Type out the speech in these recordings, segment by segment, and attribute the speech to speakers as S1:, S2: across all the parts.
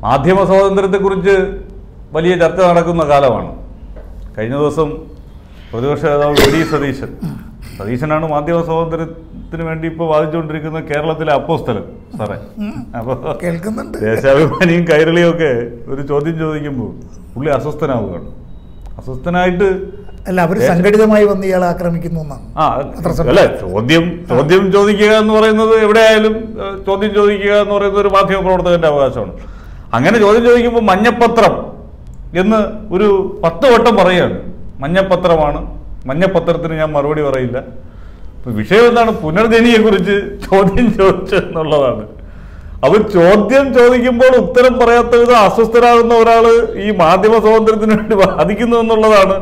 S1: മാധ്യമ സ്വാതന്ത്ര്യത്തെക്കുറിച്ച് വലിയ ചർച്ച നടക്കുന്ന കാലമാണ് കഴിഞ്ഞ ദിവസം പ്രതിപക്ഷ നേതാവ് വി ഡി സതീശൻ സതീശനാണ് മാധ്യമ സ്വാതന്ത്ര്യത്തിന് വേണ്ടി ഇപ്പോൾ വാദിച്ചുകൊണ്ടിരിക്കുന്ന കേരളത്തിലെ അപ്പോസ്തലൻ സാറേ അപ്പോൾ
S2: കേൾക്കുന്നുണ്ട്
S1: ദേശാഭിമാനിയും കൈരളിയും ഒക്കെ ഒരു ചോദ്യം ചോദിക്കുമ്പോൾ പുള്ളി അസ്വസ്ഥനാവുകയാണ് അസ്വസ്ഥനായിട്ട്
S2: അല്ല അവർ സംഘടിതമായി വന്ന് ഇയാളെ ആക്രമിക്കുന്നു എന്നാണ്
S1: ആ
S2: അത്ര സം-
S1: അല്ല ചോദ്യം ചോദ്യം ചോദിക്കുക എന്ന് പറയുന്നത് എവിടെയായാലും ഏഹ്, ചോദ്യം ചോദിക്കുക എന്ന് പറയുന്നത് ഒരു മാധ്യമ പ്രവർത്തകന്റെ അവകാശമാണ് അങ്ങനെ ചോദ്യം ചോദിക്കുമ്പോൾ മഞ്ഞപ്പത്രം എന്ന് ഒരു പത്ത് വട്ടം പറയുകയാണ് മഞ്ഞപ്പത്രമാണ് മഞ്ഞപ്പത്രത്തിന് ഞാൻ മറുപടി പറയില്ല ഇപ്പൊ വിഷയം എന്താണ് പുനർജനിയെ കുറിച്ച് ചോദ്യം ചോദിച്ചെന്നുള്ളതാണ് അപ്പൊ ചോദ്യം ചോദിക്കുമ്പോൾ ഉത്തരം പറയാത്ത വിധം അസ്വസ്ഥരാകുന്ന ഒരാള് ഈ മാധ്യമ സ്വാതന്ത്ര്യത്തിന് വേണ്ടി വാദിക്കുന്നു എന്നുള്ളതാണ്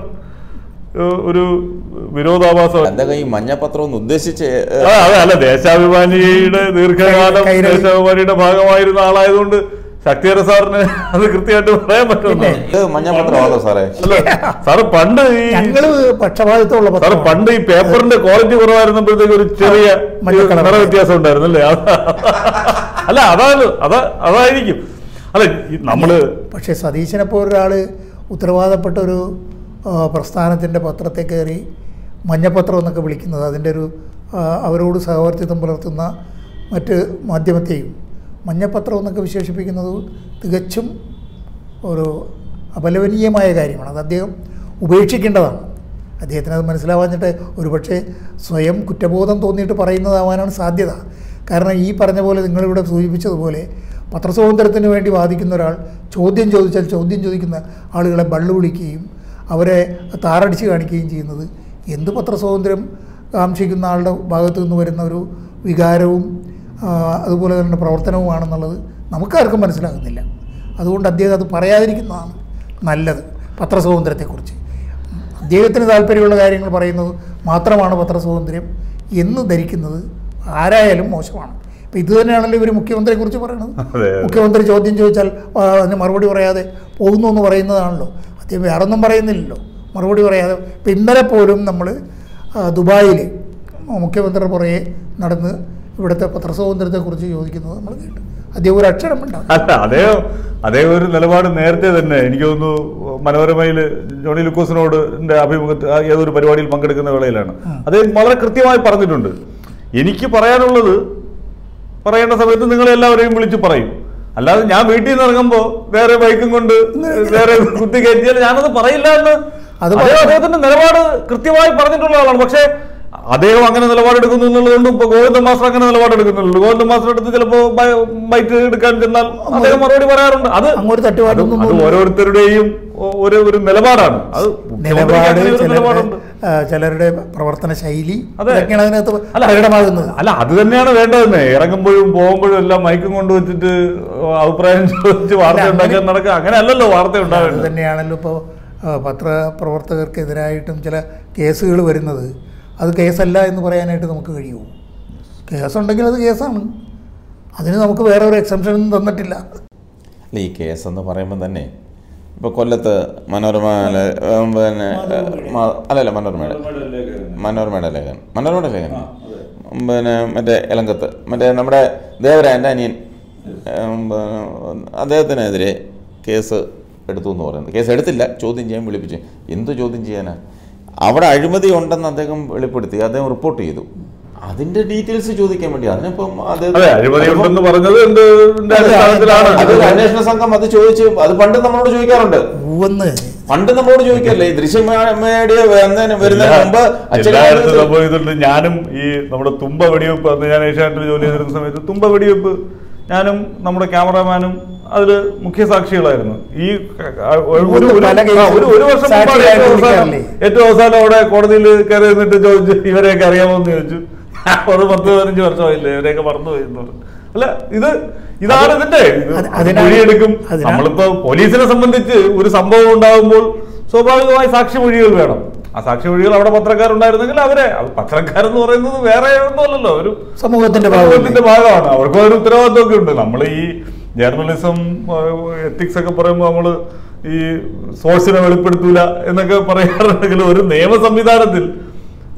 S1: ഏഹ്, ഒരു വിരോധാഭാസം
S3: എന്തൊക്കെ ഈ മഞ്ഞപ്പത്രം ഒന്ന് ഉദ്ദേശിച്ച്
S1: ആ, അതെ അല്ല ദേശാഭിമാനിയുടെ ദീർഘകാലം
S2: കൈരളി.
S1: ദേശാഭിമാനിയുടെ ഭാഗമായിരുന്ന ആളായതുകൊണ്ട് ശക്തിധര സാറിന് അത് കൃത്യമായിട്ട് പറയാൻ പറ്റുമോ
S3: ഇത് മഞ്ഞപ്പത്രമാണോ സാറേ
S1: അല്ല സാറ് പണ്ട് ഈ
S2: ഞങ്ങള് പക്ഷപാതിത്വമുള്ള
S1: സാറ്
S2: പത്രമാണ്.
S1: പണ്ട് ഈ പേപ്പറിന്റെ ക്വാളിറ്റി കുറവായിരുന്നപ്പോഴത്തേക്ക് ഒരു ചെറിയ
S2: മഞ്ഞ കളർ.
S1: നിറ വ്യത്യാസം ഉണ്ടായിരുന്നു അല്ലേ അത് അല്ല അതാണ് അതാ അതായിരിക്കും അല്ല ഈ നമ്മള്
S2: പക്ഷേ സതീശനെ പോലൊരാൾ ഉത്തരവാദപ്പെട്ട ഒരു ആ, പ്രസ്ഥാനത്തിൻ്റെ പത്രത്തെ കയറി മഞ്ഞപ്പത്രം എന്നൊക്കെ വിളിക്കുന്നത് അതിൻ്റെ ഒരു ആ, അവരോട് സഹവർത്തിത്വം പുലർത്തുന്ന മറ്റ് മാധ്യമത്തെയും മഞ്ഞപ്പത്രം എന്നൊക്കെ വിശേഷിപ്പിക്കുന്നത് തികച്ചും ഒരു അപലപനീയമായ കാര്യമാണ് അത് അദ്ദേഹം ഉപേക്ഷിക്കേണ്ടതാണ് അദ്ദേഹത്തിന് അത് മനസ്സിലാവാഞ്ഞിട്ട് ഒരുപക്ഷെ സ്വയം കുറ്റബോധം തോന്നിയിട്ട് പറയുന്നതാവാനാണ് സാധ്യത കാരണം ഈ പറഞ്ഞ പോലെ നിങ്ങളിവിടെ സൂചിപ്പിച്ചതുപോലെ പത്രസ്വാതന്ത്ര്യത്തിന് വേണ്ടി വാദിക്കുന്ന ഒരാൾ ചോദ്യം ചോദിച്ചാൽ ചോദ്യം ചോദിക്കുന്ന ആളുകളെ ബള്ളു വിളിക്കുകയും അവരെ താറടിച്ച് കാണിക്കുകയും ചെയ്യുന്നത് എന്ത് പത്രസ്വാതന്ത്ര്യം കാക്ഷിക്കുന്ന ആളുടെ ഭാഗത്തു നിന്ന് വരുന്ന ഒരു വികാരവും ആ, അതുപോലെ തന്നെ പ്രവർത്തനവുമാണെന്നുള്ളത് നമുക്കാർക്കും മനസ്സിലാകുന്നില്ല അതുകൊണ്ട് അദ്ദേഹം അത് പറയാതിരിക്കുന്നതാണ് നല്ലത് പത്രസ്വാതന്ത്ര്യത്തെക്കുറിച്ച് അദ്ദേഹത്തിന് താല്പര്യമുള്ള കാര്യങ്ങൾ പറയുന്നത് മാത്രമാണ് പത്രസ്വാതന്ത്ര്യം എന്ന് ധരിക്കുന്നത് ആരായാലും മോശമാണ് ഇപ്പം ഇത് തന്നെയാണല്ലോ ഇവർ മുഖ്യമന്ത്രിയെക്കുറിച്ച് പറയുന്നത്
S1: അതെ, അതെ.
S2: മുഖ്യമന്ത്രി ചോദ്യം ചോദിച്ചാൽ ആ, അതിന് മറുപടി പറയാതെ പോകുന്നു എന്ന് പറയുന്നതാണല്ലോ അദ്ദേഹം വേറൊന്നും പറയുന്നില്ലല്ലോ മറുപടി പറയാതെ ഇപ്പം ഇന്നലെ പോലും നമ്മൾ ദുബായിൽ മുഖ്യമന്ത്രിയുടെ പുറകെ നടന്ന് ഇവിടുത്തെ പത്രസ്വാതന്ത്ര്യത്തെക്കുറിച്ച് ചോദിക്കുന്നത് നമ്മൾ കേട്ടു അദ്ദേഹം ഒരു അക്ഷരം ഉണ്ടാകും
S1: അല്ല അദ്ദേഹം അദ്ദേഹം ഒരു നിലപാട് നേരത്തെ തന്നെ എനിക്ക് തോന്നുന്നു മനോരമയിൽ ജോണി ലുക്കോസിനോട് ന്റെ അഭിമുഖത്തിൽ ആ ഏതൊരു പരിപാടിയിൽ പങ്കെടുക്കുന്ന വേളയിലാണ് അദ്ദേഹം വളരെ കൃത്യമായി പറഞ്ഞിട്ടുണ്ട് എനിക്ക് പറയാനുള്ളത് പറയേണ്ട സമയത്ത് നിങ്ങളെല്ലാവരെയും വിളിച്ച് പറയും അല്ലാതെ ഞാൻ വീട്ടിൽ നിന്ന് ഇറങ്ങുമ്പോൾ വേറെ ബൈക്കും കൊണ്ട് വേറെ കുത്തി കയറ്റിയാൽ ഞാനത് പറയില്ല എന്ന്
S2: അത്
S1: അദ്ദേഹം അദ്ദേഹത്തിന്റെ നിലപാട് കൃത്യമായി പറഞ്ഞിട്ടുള്ള ആളാണ് പക്ഷേ അദ്ദേഹം അങ്ങനെ നിലപാടെടുക്കുന്നു എന്നുള്ളതുകൊണ്ടും ഇപ്പൊ ഗോവിന്ദ മാസ്റ്റർ അങ്ങനെ നിലപാടെടുക്കുന്നുള്ളൂ ഗോവിന്ദ മാസ്റ്റർ എടുത്ത് ചിലപ്പോ ബൈറ്റ് എടുക്കാൻ ചെന്നാൽ അദ്ദേഹം മറുപടി പറയാറുണ്ട് അത്
S2: അങ്ങോട്ട്
S1: അത്
S2: തട്ടുപാടൊന്നും
S1: അത് ഓരോരുത്തരുടെയും ഒ- ഒരു ഒരു നിലപാടാണ് അത് മുഖ്യമന്ത്രിക്ക്
S2: നിലപാട്
S1: അങ്ങനെ ഒരു
S2: ചിലരുടെ
S1: നിലപാടുണ്ട്
S2: ആ, ചിലരുടെ പ്രവർത്തന ശൈലി
S1: അതെ.
S2: അതൊക്കെയാണ് അതിനകത്ത്
S1: അല്ല
S2: പ്രകടമാകുന്നത്
S1: അല്ല അത് തന്നെയാണ് വേണ്ടതെന്ന് ഇറങ്ങുമ്പോഴും പോകുമ്പോഴും എല്ലാം മൈക്കും കൊണ്ടുവച്ചിട്ട് അഭിപ്രായം ചോദിച്ച് വാർത്ത
S2: അങ്ങനെ-
S1: ഉണ്ടാക്കാൻ നടക്കുക അങ്ങനെ അല്ലല്ലോ വാർത്ത
S2: അത്
S1: ഉണ്ടാവേണ്ടത്
S2: തന്നെയാണല്ലോ ഇപ്പോൾ പത്രപ്രവർത്തകർക്കെതിരായിട്ടും ചില കേസുകൾ വരുന്നത് അത് കേസല്ല എന്ന് പറയാനായിട്ട് നമുക്ക് കഴിയുമോ കേസുണ്ടെങ്കിൽ അത് കേസാണ് അതിന് നമുക്ക് വേറെ ഒരു എക്സംഷനും തന്നിട്ടില്ല
S3: അല്ല ഈ കേസ് എന്ന് പറയുമ്പോൾ തന്നെ ഇപ്പോൾ കൊല്ലത്ത് മനോരമ ല- ഏം, പിന്നെ മ- അല്ലല്ല മനോരമയുടെ മനോരമയുടെ ലേഖൻ മനോരമയുടെ ലേഖൻ പിന്നെ മറ്റേ എലങ്കത്ത് മറ്റേ നമ്മുടെ ദേവരായൻ്റെ അനിയൻ ഏം, പിന്നെ അദ്ദേഹത്തിനെതിരെ കേസ് എടുത്തു എന്ന് പറയുന്നത് കേസ് എടുത്തില്ല ചോദ്യം ചെയ്യാൻ വിളിപ്പിച്ചു എന്ത് ചോദ്യം ചെയ്യാനാ അവിടെ അഴിമതി ഉണ്ടെന്ന് അദ്ദേഹം വെളിപ്പെടുത്തി അദ്ദേഹം റിപ്പോർട്ട് ചെയ്തു അതിന്റെ ഡീറ്റെയിൽസ് ചോദിക്കാൻ വേണ്ടി അതിനിപ്പം അദ്ദേഹം-
S1: അതെ അഴിമതി ഉണ്ടെന്ന് പറഞ്ഞത് എന്ത് ഇതിന്റെ അടിസ്ഥാനത്തിലാണ്
S3: അത് ഒരു അന്വേഷണ സംഘം അത് ചോദിച്ചു അത് പണ്ട് നമ്മളോട് ചോദിക്കാറുണ്ട്
S2: പൂവെന്ന്
S3: പണ്ട് നമ്മളോട് ചോദിക്കല്ലേ ഈ ദൃശ്യം മീഡിയ വരുന്നതിന് വരുന്നതിന് മുമ്പ്
S1: എല്ലായിടത്തും
S3: അച്ഛൻ
S1: സംഭവിച്ചിട്ടുണ്ട് ഞാനും ഈ നമ്മുടെ തുമ്പ വെടിവെപ്പ് അന്ന് ഞാൻ ഏഷ്യാനെറ്റിൽ ജോലി ചെയ്തിരുന്ന സമയത്ത് തുമ്പ വെടിവെപ്പ് ഞാനും നമ്മുടെ ക്യാമറാമാനും അതിൽ മുഖ്യ സാക്ഷികളായിരുന്നു ഈ ആ, ഒരു- ഒരു ഒരു-
S2: പല
S1: ആ, ഒരു ഒരു വർഷം മുമ്പാണ്
S2: സാക്ഷികളായിട്ട്
S1: ഏറ്റവും അവസാനം
S2: വിളിക്കാറില്ലേ?
S1: ഏറ്റവും അവസാനം അവിടെ കോടതിയിൽ കയറി നിന്നിട്ട് ചോദിച്ചു ഇവരെയൊക്കെ അറിയാമോ എന്ന് ചോദിച്ചു അത് പത്ത് പതിനഞ്ച് വർഷമായില്ലേ ഇവരെയൊക്കെ മറന്നുപോയി എന്ന് പറഞ്ഞു അല്ല ഇത് ഇതാണ് ഇതിന്റെ ഇത്
S2: അത് അതിനാണ്
S1: മൊഴിയെടുക്കും
S2: അതിനാണ്
S1: നമ്മളിപ്പോ പോലീസിനെ സംബന്ധിച്ച് ഒരു സംഭവം ഉണ്ടാകുമ്പോൾ സ്വാഭാവികമായി സാക്ഷിമൊഴികൾ വേണം ആ സാക്ഷിമൊഴികൾ അവിടെ പത്രക്കാരുണ്ടായിരുന്നെങ്കിൽ അവരെ അത് പത്രക്കാരെന്ന് പറയുന്നത് വേറെ ഒന്നുമല്ലല്ലോ ഒരു
S2: സമൂഹത്തിന്റെ
S1: സമൂഹത്തിന്റെ
S2: ഭാഗം
S1: ഭാഗമാണ് അവർക്ക് ഒരു ഉത്തരവാദിത്വമൊക്കെ ഉണ്ട് നമ്മൾ ഈ ജേർണലിസം എത്തിക്സ് ഒക്കെ പറയുമ്പോൾ നമ്മൾ ഈ സോഴ്സിനെ വെളിപ്പെടുത്തൂല എന്നൊക്കെ പറയാറുണ്ടെങ്കിൽ ഒരു നിയമ സംവിധാനത്തിൽ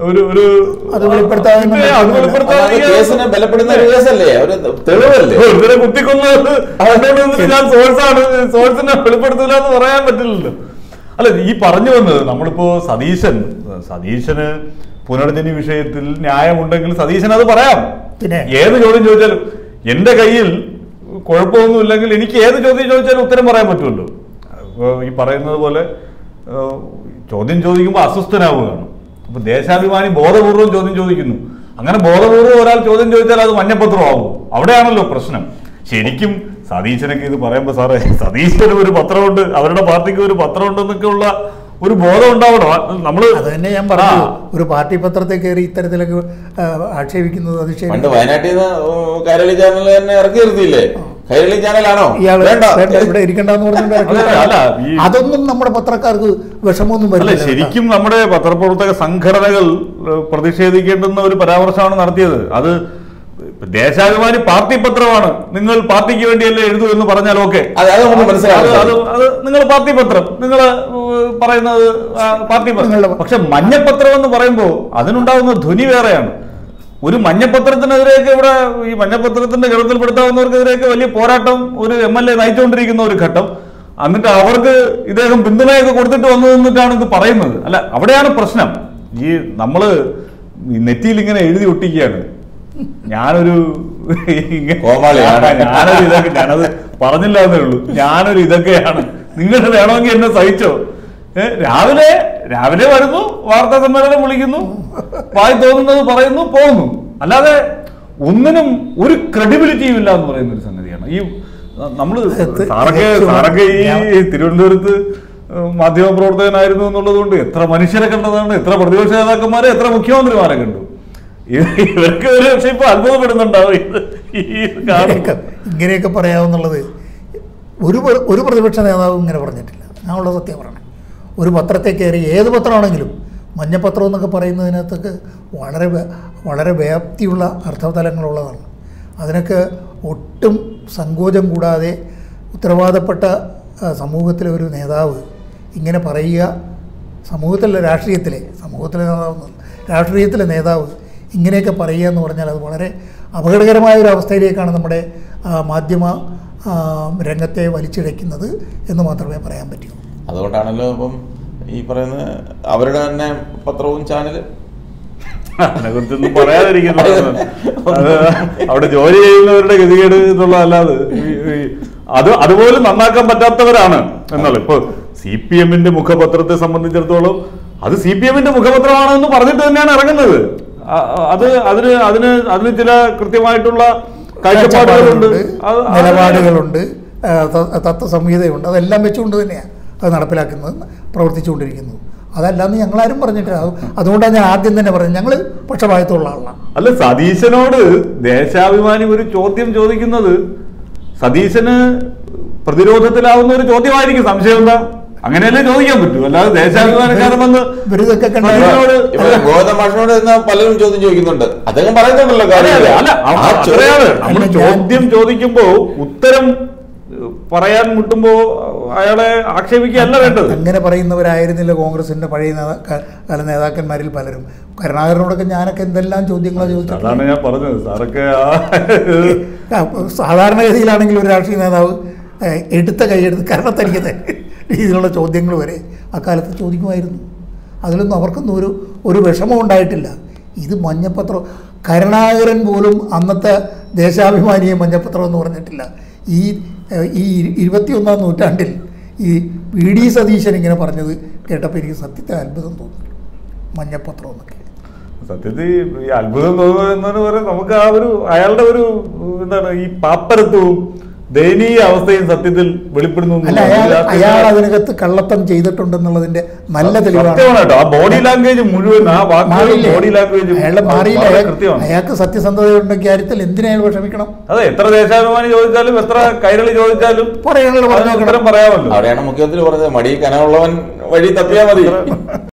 S1: ഒരു ഒരു
S2: അത് വെളിപ്പെടുത്താതെ
S1: പിന്നെ അത്
S2: നമുക്ക്
S1: വെളിപ്പെടുത്താതെ
S3: അല്ലാതെ കേസിനെ ബലപ്പെടുന്ന ഒരു കേസല്ലേ ഒരു തെളിവല്ലേ
S1: ഒരുത്തരെ കുത്തിക്കൊന്നത് അതുകൊണ്ട് വന്നിട്ട് ഞാൻ സോഴ്സാണ് സോഴ്സിനെ വെളിപ്പെടുത്തില്ല എന്ന് പറയാൻ പറ്റില്ലല്ലോ അല്ല ഈ പറഞ്ഞു വന്നത് നമ്മളിപ്പോ സതീശൻ സതീശന് പുനർജനി വിഷയത്തിൽ ന്യായമുണ്ടെങ്കിൽ സതീശൻ അത് പറയാം
S2: പിന്നെ?
S1: ഏത് ചോദ്യം ചോദിച്ചാലും എന്റെ കയ്യിൽ കുഴപ്പമൊന്നുമില്ലെങ്കിൽ എനിക്ക് ഏത് ചോദ്യം ചോദിച്ചാലും ഉത്തരം പറയാൻ പറ്റുമല്ലോ അപ്പോ ഈ പറയുന്നത് പോലെ ഏഹ്, ചോദ്യം ചോദിക്കുമ്പോൾ അസ്വസ്ഥനാവുകയാണ് അപ്പൊ ദേശാഭിമാനി ബോധപൂർവം ചോദ്യം ചോദിക്കുന്നു അങ്ങനെ ബോധപൂർവം ഒരാൾ ചോദ്യം ചോദിച്ചാൽ അത് മഞ്ഞപ്പത്രമാവും അവിടെയാണല്ലോ പ്രശ്നം ശരിക്കും സതീശനൊക്കെ ഇത് പറയുമ്പോ സാറേ സതീശന് ഒരു പത്രമുണ്ട് അവരുടെ പാർട്ടിക്ക് ഒരു പത്രമുണ്ടെന്നൊക്കെ ഉള്ള ഒരു ബോധം ഉണ്ടാവണം ആ, നമ്മള്
S2: അത് തന്നെ ഞാൻ പറഞ്ഞു
S1: ആ.
S2: ഒരു പാർട്ടി പത്രത്തെ കയറി ഇത്തരത്തിലൊക്കെ ആ, ആക്ഷേപിക്കുന്നത് അത് ശരി
S3: പണ്ട് വയനാട്ടിൽ നിന്ന് കൈരളി ചാനൽ തന്നെ ഇറക്കി നിർത്തിയില്ലേ കൈരളി ചാനലാണോ
S2: ഇയാള്
S3: വേണ്ട
S2: വേണ്ട ഇവിടെ ഇരിക്കണ്ടെന്ന് പറഞ്ഞുകൊണ്ട്
S1: അല്ല, അല്ല, ഈ-
S2: അതൊന്നും നമ്മുടെ പത്രക്കാർക്ക് വിഷമമൊന്നും
S1: അല്ല
S2: വരില്ല
S1: ശരിക്കും നമ്മുടെ പത്രപ്രവർത്തക സംഘടനകൾ ഏഹ്, പ്രതിഷേധിക്കേണ്ടുന്ന ഒരു പരാമർശമാണ് നടത്തിയത് അത് ദേശാഭിമാനി പാർട്ടി പത്രമാണ് നിങ്ങൾ പാർട്ടിക്ക് വേണ്ടിയല്ലേ എഴുതൂ എന്ന് പറഞ്ഞാൽ ഓക്കെ
S3: അത് അത് നമുക്ക് മനസ്സിലാവും
S1: അത് അത് നിങ്ങൾ പാർട്ടി പത്രം നിങ്ങൾ പറയുന്നത് ആ, പാർട്ടി പത്രം
S2: നിങ്ങളുടെ-
S1: പക്ഷെ മഞ്ഞപ്പത്രം എന്ന് പറയുമ്പോൾ അതിനുണ്ടാകുന്ന ധ്വനി വേറെയാണ് ഒരു മഞ്ഞപ്പത്രത്തിനെതിരെയൊക്കെ ഇവിടെ ഈ മഞ്ഞപ്പത്രത്തിന്റെ ഗണത്തിൽപ്പെടുത്താവുന്നവർക്കെതിരെയൊക്കെ വലിയ പോരാട്ടം ഒരു എം എൽ എ നയിച്ചുകൊണ്ടിരിക്കുന്ന ഒരു ഘട്ടം എന്നിട്ട് അവർക്ക് ഇദ്ദേഹം പിന്തുണയൊക്കെ കൊടുത്തിട്ട് വന്നു നിന്നിട്ടാണ് ഇത് പറയുന്നത് അല്ല അവിടെയാണ് പ്രശ്നം ഈ നമ്മള് ഈ നെറ്റിയിൽ ഇങ്ങനെ എഴുതി ഒട്ടിക്കുകയാണ് ഞാനൊരു ഇങ്ങ-
S3: കോമാളിയാണ്.
S1: ഞാനൊരു ഇതൊക്കെ ഞാനത് പറഞ്ഞില്ല എന്നേ ഉള്ളൂ ഞാനൊരു ഇതൊക്കെയാണ് നിങ്ങൾ വേണമെങ്കിൽ എന്നെ സഹിച്ചോ ഏ, രാവിലെ രാവിലെ വരുന്നു വാർത്താ സമ്മേളനം വിളിക്കുന്നു വായി തോന്നുന്നത് പറയുന്നു പോകുന്നു അല്ലാതെ ഒന്നിനും ഒരു ക്രെഡിബിലിറ്റിയും ഇല്ല എന്ന് പറയുന്ന ഒരു സംഗതിയാണ് ഈ നമ്മള്
S2: അത്
S1: സാറൊക്കെ സാറൊക്കെ ഈ തിരുവനന്തപുരത്ത് മാധ്യമ പ്രവർത്തകനായിരുന്നു എന്നുള്ളത് കൊണ്ട് എത്ര മനുഷ്യരെ കണ്ടതാണ് എത്ര പ്രതിപക്ഷ നേതാക്കന്മാരെ എത്ര മുഖ്യമന്ത്രിമാരെ കണ്ടു ഇവ- ഇവർക്ക് ഒരു പക്ഷെ ഇപ്പൊ അത്ഭുതപ്പെടുന്നുണ്ടാവും ഇത് ഈ കാണും
S2: ഇങ്ങനെയൊക്കെ ഇങ്ങനെയൊക്കെ പറയാമെന്നുള്ളത് ഒരു പ്ര- ഒരു പ്രതിപക്ഷ നേതാവും ഇങ്ങനെ പറഞ്ഞിട്ടില്ല ഞാനുള്ള സത്യം പറയണേ ഒരു പത്രത്തെ കയറി ഏത് പത്രമാണെങ്കിലും മഞ്ഞപ്പത്രം എന്നൊക്കെ പറയുന്നതിനകത്തൊക്കെ വളരെ വ്യ- വളരെ വ്യാപ്തിയുള്ള അർത്ഥതലങ്ങളുള്ളതാണ് അതിനൊക്കെ ഒട്ടും സങ്കോചം കൂടാതെ ഉത്തരവാദപ്പെട്ട ആ, സമൂഹത്തിലെ ഒരു നേതാവ് ഇങ്ങനെ പറയുക സമൂഹത്തിലെ രാഷ്ട്രീയത്തിലെ സമൂഹത്തിലെ നേതാവ് രാഷ്ട്രീയത്തിലെ നേതാവ് ഇങ്ങനെയൊക്കെ പറയുക എന്ന് പറഞ്ഞാൽ അത് വളരെ അപകടകരമായ ഒരു അവസ്ഥയിലേക്കാണ് നമ്മുടെ ആ, മാധ്യമ ആ, രംഗത്തെ വലിച്ചിഴയ്ക്കുന്നത് എന്ന് മാത്രമേ പറയാൻ പറ്റൂ
S3: അതുകൊണ്ടാണല്ലോ ഇപ്പം ഈ പറയുന്ന അവരുടെ തന്നെ പത്രവും ചാനലും
S1: അതിനെ കുറിച്ചൊന്നും പറയാതിരിക്കുന്നത് അത് അവിടെ ജോലി ചെയ്യുന്നവരുടെ ഗതികേട് എന്നുള്ളതല്ലാതെ ഈ- ഈ അത് അതുപോലെ നന്നാക്കാൻ പറ്റാത്തവരാണ് എന്നുള്ള ഇപ്പൊ സി പി എമ്മിന്റെ മുഖപത്രത്തെ സംബന്ധിച്ചിടത്തോളം അത് സി പി എമ്മിന്റെ മുഖപത്രമാണെന്ന് പറഞ്ഞിട്ട് തന്നെയാണ് ഇറങ്ങുന്നത് ആ- ആ- അത് അതിന് അതിന് അതിന് ചില കൃത്യമായിട്ടുള്ള കാഴ്ചപ്പാടുകളുണ്ട് അത് അത്
S2: നിലപാടുകളുണ്ട് ആ, ത- തത്വസംഹിതയുണ്ട് അതെല്ലാം വെച്ചുകൊണ്ട് തന്നെയാണ് അത് നടപ്പിലാക്കുന്നത് പ്രവർത്തിച്ചുകൊണ്ടിരിക്കുന്നത് അതല്ലാന്ന് ഞങ്ങളാരും പറഞ്ഞിട്ടില്ല അത് അതുകൊണ്ടാണ് ഞാൻ ആദ്യം തന്നെ പറഞ്ഞത് ഞങ്ങൾ പക്ഷപാതത്തുള്ള ആളാണ്
S1: അല്ല സതീശനോട് ദേശാഭിമാനി ഒരു ചോദ്യം ചോദിക്കുന്നത് സതീശന് പ്രതിരോധത്തിലാവുന്ന ഒരു ചോദ്യമായിരിക്കും സംശയം എന്താ അങ്ങനെയല്ലേ ചോദിക്കാൻ പറ്റൂ അല്ലാതെ ദേശാഭിമാനക്കാരൻ വന്ന്
S2: ഇവരിതൊക്കെ കണ്ടാൽ
S1: സതീശനോട്
S3: ഇപ്പൊ ഗോതം മാഷിനോട് ഇന്ന് പലരും ചോദ്യം ചോദിക്കുന്നുണ്ട് അദ്ദേഹം പറയുന്നുണ്ടല്ലോ
S1: അല്ല, അല്ല,
S3: കാര്യമില്ല.
S1: അല്ല
S3: ആ
S1: അവ-
S3: ചോദ്യം-
S1: അത്രയാണ് നമ്മൾ
S2: അല്ല, ഞാൻ-
S1: ചോദ്യം ചോദിക്കുമ്പോ ഉത്തരം ഏഹ്, പറയാൻ മുട്ടുമ്പോ അയാളെ ആക്ഷേപിക്കുകയല്ല വേണ്ടത്
S2: അങ്ങനെ പറയുന്നവരായിരുന്നില്ല കോൺഗ്രസിന്റെ പഴയ നേതാ ക- കാല നേതാക്കന്മാരിൽ പലരും കരുണാകരനോടൊക്കെ ഞാനൊക്കെ എന്തെല്ലാം ചോദ്യങ്ങളാണ് ചോദിച്ചിട്ടുള്ളത്
S1: അതാണ് ഞാൻ പറഞ്ഞത് സാറൊക്കെ ആ
S2: ആ, സാധാരണഗതിയിലാണെങ്കിൽ ഒരു രാഷ്ട്രീയ നേതാവ് ഏഹ്, എടുത്ത കൈയെടുത്ത് കരണത്തരിക്കുന്ന രീതിയിലുള്ള ചോദ്യങ്ങൾ വരെ അക്കാലത്ത് ചോദിക്കുമായിരുന്നു അതിലൊന്നും അവർക്കൊന്നും ഒരു ഒരു വിഷമം ഉണ്ടായിട്ടില്ല ഇത് മഞ്ഞപ്പത്രം കരുണാകരൻ പോലും അന്നത്തെ ദേശാഭിമാനിയെ മഞ്ഞപ്പത്രം എന്ന് പറഞ്ഞിട്ടില്ല ഈ ഏഹ്, ഈ ഇരുപത്തിയൊന്നാം നൂറ്റാണ്ടിൽ ഈ പി ഡി സതീശൻ ഇങ്ങനെ പറഞ്ഞത് കേട്ടപ്പോൾ എനിക്ക് സത്യത്തെ അത്ഭുതം തോന്നി മഞ്ഞപ്പത്രം എന്നൊക്കെ
S1: സത്യത്തിൽ ഈ അത്ഭുതം തോന്നുക എന്നാണ് പറയുന്നത് നമുക്ക് ആ ഒരു അയാളുടെ ഒരു എന്താണ് ഈ പാപ്പരത്വവും ദയനീയ അവസ്ഥയും സത്യത്തിൽ വെളിപ്പെടുന്നു
S2: അല്ല അയാൾ അയാൾ അതിനകത്ത് കള്ളത്തം ചെയ്തിട്ടുണ്ടെന്നുള്ളതിന്റെ നല്ല തെളിവാണ്
S1: സത്യമാണ് കേട്ടോ ആ ബോഡി ലാംഗ്വേജ് മുഴുവൻ ആ വാക്കുകളും
S2: മാറിയില്ലേ?
S1: ബോഡി ലാംഗ്വേജ്
S2: അയാളുടെ മാറിയില്ല
S1: വളരെ
S2: അയാൾ-
S1: കൃത്യമാണ്
S2: അയാൾക്ക് സത്യസന്ധതയുണ്ടെങ്കിൽ കാര്യത്തിൽ എന്തിനയാൾ വിഷമിക്കണം
S1: അതെ എത്ര ദേശാഭിമാനി ചോദിച്ചാലും എത്ര കൈരളി ചോദിച്ചാലും
S2: പറയാനുള്ള
S1: അതിന്
S2: പറഞ്ഞേക്കണം
S1: ഉത്തരം പറയാമല്ലോ
S3: അവിടെയാണ് മുഖ്യമന്ത്രി പറഞ്ഞത് മടി കനമുള്ളവൻ വഴി തപ്പിയാ മതി